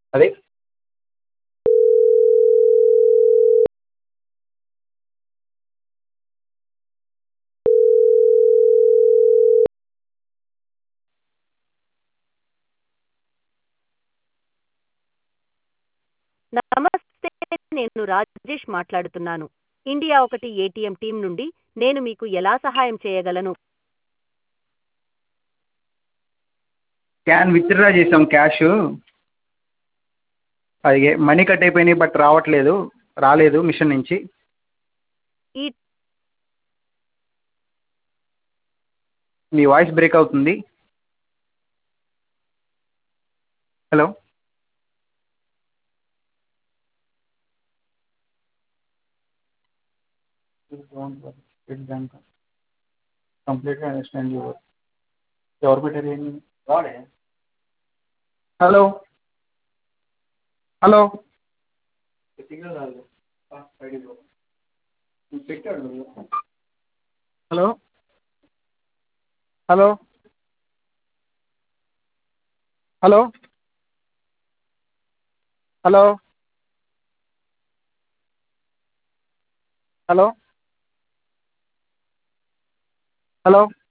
అదే నమస్తే నేను రాజేష్ మాట్లాడుతున్నాను ఇండియా ఒకటి ఏటీఎం టీం నుండి నేను మీకు ఎలా సహాయం చేయగలను క్యాన్ విత్డ్రా చేసాం క్యాష్ అది మనీ కట్ అయిపోయినాయి బట్ రావట్లేదు రాలేదు మిషన్ నుంచి ఈ మీ వాయిస్ బ్రేక్ అవుతుంది హలో కంప్లీట్గా అండర్స్టాండ్ యువర్ ఎవరు పెట్టారు ఏంటి వాడే హలో హలో పెట్టాడు hello hello hello hello hello hello